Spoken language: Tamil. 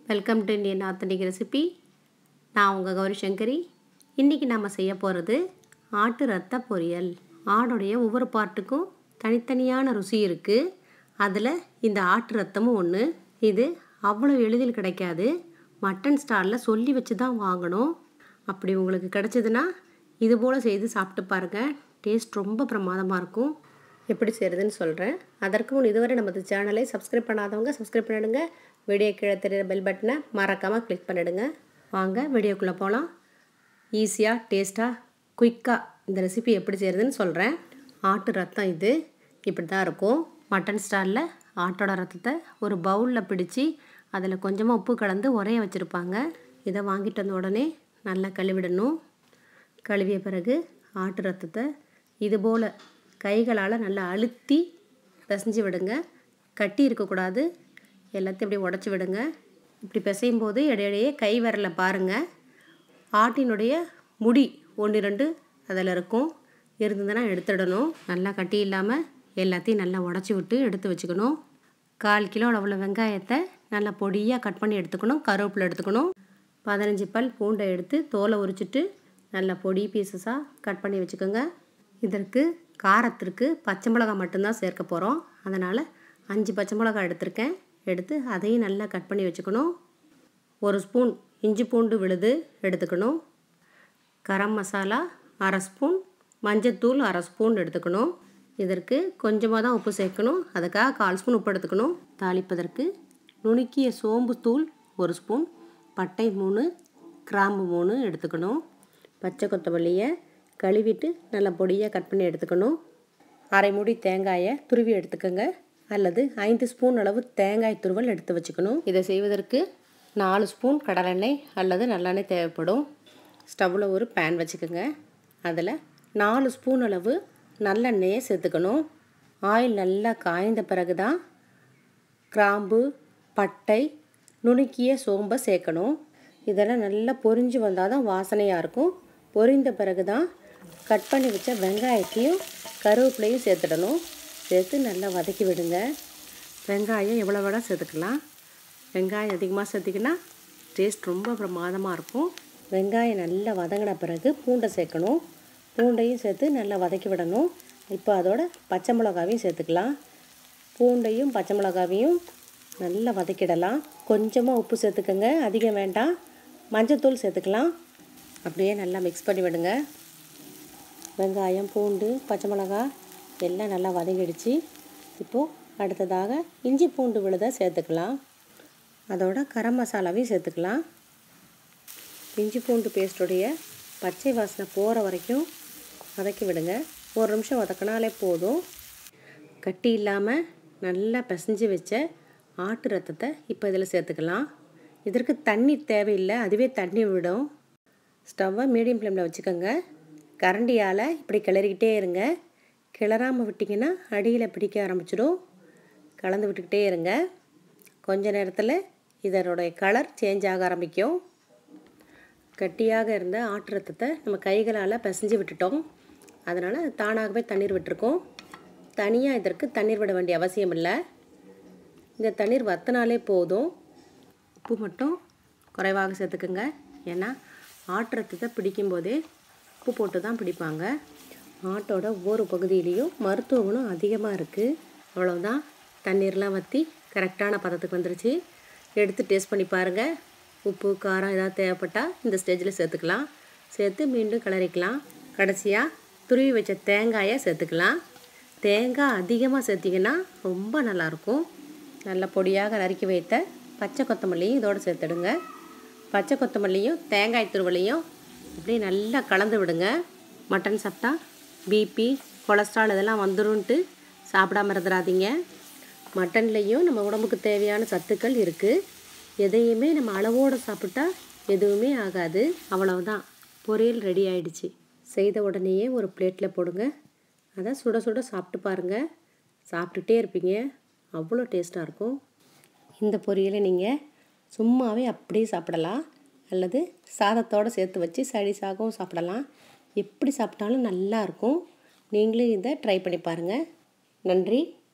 welcome to Indian authentic recipe நான் உங்கள் கௌரி சங்கரி இன்றைக்கி நம்ம செய்ய போகிறது ஆட்டு ரத்த பொரியல் ஆடுடைய ஒவ்வொரு பார்ட்டுக்கும் தனித்தனியான ருசி இருக்குது அதில் இந்த ஆட்டு ரத்தமும் ஒன்று இது அவ்வளோ எளிதில் கிடைக்காது மட்டன் ஸ்டாலில் சொல்லி வச்சு தான் வாங்கணும் அப்படி உங்களுக்கு கிடைச்சதுன்னா இது போல் செய்து சாப்பிட்டு பாருங்கள் டேஸ்ட் ரொம்ப பிரமாதமாக இருக்கும் எப்படி செய்கிறதுன்னு சொல்கிறேன் அதற்கு முன் இதுவரை நமது சேனலை சப்ஸ்கிரைப் பண்ணாதவங்க சப்ஸ்கிரைப் பண்ணிடுங்க வீடியோ கீழே தெரியுற பெல் பட்டனை மறக்காமல் கிளிக் பண்ணிடுங்க வாங்க வீடியோக்குள்ளே போகலாம் ஈஸியாக டேஸ்ட்டாக குயிக்காக இந்த ரெசிபி எப்படி செய்கிறதுன்னு சொல்கிறேன் ஆட்டு ரத்தம் இது இப்படி தான் இருக்கும் மட்டன் ஸ்டாலில் ஆட்டோட ரத்தத்தை ஒரு பவுலில் பிடிச்சி அதில் கொஞ்சமாக உப்பு கலந்து உரைய வச்சுருப்பாங்க இதை வாங்கிட்டு வந்த உடனே நல்லா கழுவிடணும் கழுவிய பிறகு ஆட்டு ரத்தத்தை இதுபோல் கைகளால் நல்லா அழுத்தி பிசைஞ்சு விடுங்க கட்டி இருக்கக்கூடாது எல்லாத்தையும் இப்படி உடச்சி விடுங்க இப்படி பிசையும் போது இடையிடையே கை விரலை பாருங்கள் ஆட்டினுடைய முடி ஒன்று ரெண்டு அதில் இருக்கும் இருந்ததுன்னா எடுத்துடணும் நல்லா கட்டி இல்லாமல் எல்லாத்தையும் நல்லா உடச்சி விட்டு எடுத்து வச்சுக்கணும் கால் கிலோ அளவில் வெங்காயத்தை நல்லா பொடியாக கட் பண்ணி எடுத்துக்கணும் கருவேப்பிலை எடுத்துக்கணும் பதினஞ்சு பல் பூண்டை எடுத்து தோலை உரிச்சிட்டு நல்லா பொடி பீசஸாக கட் பண்ணி வச்சுக்கோங்க இதற்கு காரத்திற்கு பச்சை மிளகாய் மட்டும்தான் சேர்க்க போகிறோம் அதனால் அஞ்சு பச்சை மிளகாய் எடுத்திருக்கேன் எடுத்து அதையும் நல்லா கட் பண்ணி வச்சுக்கணும் ஒரு ஸ்பூன் இஞ்சி பூண்டு விழுது எடுத்துக்கணும் கரம் மசாலா அரை ஸ்பூன் மஞ்சத்தூள் அரை ஸ்பூன் எடுத்துக்கணும் இதற்கு கொஞ்சமாக தான் உப்பு சேர்க்கணும் அதுக்காக கால் ஸ்பூன் உப்பு எடுத்துக்கணும் தாளிப்பதற்கு நுணுக்கிய சோம்பு தூள் ஒரு ஸ்பூன் பட்டை மூணு கிராம்பு மூணு எடுத்துக்கணும் பச்சை கொத்தமல்லியை கழுவிட்டு நல்லா பொடியாக கட் பண்ணி எடுத்துக்கணும் அரை மூடி தேங்காயை துருவி எடுத்துக்கோங்க அல்லது ஐந்து ஸ்பூன் அளவு தேங்காய் துருவல் எடுத்து வச்சுக்கணும் இதை செய்வதற்கு நாலு ஸ்பூன் கடலெண்ணெய் அல்லது நல்லெண்ணெய் தேவைப்படும் ஸ்டவ்வில் ஒரு பேன் வச்சுக்கோங்க அதில் நாலு ஸ்பூன் அளவு நல்லெண்ணெயை சேர்த்துக்கணும் ஆயில் நல்லா காய்ந்த பிறகு தான் கிராம்பு பட்டை நுணுக்கிய சோம்பை சேர்க்கணும் இதெல்லாம் நல்லா பொரிஞ்சு வந்தால் தான் வாசனையாக இருக்கும் பொரிந்த பிறகு தான் கட் பண்ணி வச்ச வெங்காயத்தையும் கருவேப்பிலையும் சேர்த்துடணும் சேர்த்து நல்லா வதக்கி விடுங்க வெங்காயம் எவ்வளோ விட சேர்த்துக்கலாம் வெங்காயம் அதிகமாக சேர்த்திங்கன்னா டேஸ்ட் ரொம்ப பிரமாதமாக இருக்கும் வெங்காயம் நல்லா வதங்கின பிறகு பூண்டை சேர்க்கணும் பூண்டையும் சேர்த்து நல்லா வதக்கி விடணும் இப்போ அதோட பச்சை மிளகாவையும் சேர்த்துக்கலாம் பூண்டையும் பச்சை மிளகாவையும் நல்லா வதக்கிடலாம் கொஞ்சமாக உப்பு சேர்த்துக்கோங்க அதிகம் வேண்டாம் மஞ்சத்தூள் சேர்த்துக்கலாம் அப்படியே நல்லா மிக்ஸ் பண்ணி விடுங்க வெங்காயம் பூண்டு பச்சை மிளகா எல்லாம் நல்லா வதங்கிடுச்சு இப்போது அடுத்ததாக இஞ்சி பூண்டு விழுதை சேர்த்துக்கலாம் அதோட கரம் மசாலாவையும் சேர்த்துக்கலாம் இஞ்சி பூண்டு பேஸ்ட்டுடைய பச்சை வாசனை போகிற வரைக்கும் வதக்கி விடுங்க ஒரு நிமிஷம் வதக்கினாலே போதும் கட்டி இல்லாமல் நல்லா பிசைஞ்சு வச்ச ஆட்டு ரத்தத்தை இப்போ இதில் சேர்த்துக்கலாம் இதற்கு தண்ணி தேவையில்லை அதுவே தண்ணி விடும் ஸ்டவ்வை மீடியம் ஃப்ளேமில் வச்சுக்கோங்க கரண்டியால் இப்படி கிளறிக்கிட்டே இருங்க கிளறாமல் விட்டிங்கன்னா அடியில் பிடிக்க ஆரம்பிச்சிடும் கலந்து விட்டுக்கிட்டே இருங்க கொஞ்ச நேரத்தில் இதனுடைய கலர் சேஞ்ச் ஆக ஆரம்பிக்கும் கட்டியாக இருந்த ஆட்டு ரத்தத்தை நம்ம கைகளால் பிசைஞ்சு விட்டுட்டோம் அதனால் தானாகவே தண்ணீர் விட்டுருக்கோம் தனியாக இதற்கு தண்ணீர் விட வேண்டிய அவசியம் இல்லை இந்த தண்ணீர் வத்தினாலே போதும் உப்பு மட்டும் குறைவாக சேர்த்துக்குங்க ஏன்னா ஆட்டு ரத்தத்தை பிடிக்கும்போதே உப்பு போட்டு தான் பிடிப்பாங்க ஆட்டோட ஒவ்வொரு பகுதியிலையும் மருத்துவ குணம் அதிகமாக இருக்குது அவ்வளோதான் தண்ணீர்லாம் வற்றி கரெக்டான பதத்துக்கு வந்துருச்சு எடுத்து டேஸ்ட் பண்ணி பாருங்கள் உப்பு காரம் ஏதாவது தேவைப்பட்டால் இந்த ஸ்டேஜில் சேர்த்துக்கலாம் சேர்த்து மீண்டும் கிளறிக்கலாம் கடைசியாக துருவி வச்ச தேங்காயை சேர்த்துக்கலாம் தேங்காய் அதிகமாக சேர்த்திங்கன்னா ரொம்ப நல்லாயிருக்கும் நல்ல பொடியாக நறுக்கி வைத்த பச்சை கொத்தமல்லியும் இதோடு சேர்த்துடுங்க பச்சை கொத்தமல்லியும் தேங்காய் துருவலையும் அப்படியே நல்லா கலந்து விடுங்க மட்டன் சாப்பிட்டா பிபி கொலஸ்ட்ரால் இதெல்லாம் வந்துருன்ட்டு சாப்பிடாம இருந்துடாதீங்க மட்டன்லேயும் நம்ம உடம்புக்கு தேவையான சத்துக்கள் இருக்குது எதையுமே நம்ம அளவோடு சாப்பிட்டா எதுவுமே ஆகாது அவ்வளவுதான் பொரியல் ரெடி ஆயிடுச்சு செய்த உடனேயே ஒரு பிளேட்டில் போடுங்க அதை சுட சுட சாப்பிட்டு பாருங்கள் சாப்பிட்டுட்டே இருப்பீங்க அவ்வளோ டேஸ்ட்டாக இருக்கும் இந்த பொரியலை நீங்கள் சும்மாவே அப்படியே சாப்பிடலாம் அல்லது சாதத்தோடு சேர்த்து வச்சு சடிசாகவும் சாப்பிடலாம் எப்படி சாப்பிட்டாலும் நல்லா இருக்கும் நீங்களும் இதை ட்ரை பண்ணி பாருங்கள் நன்றி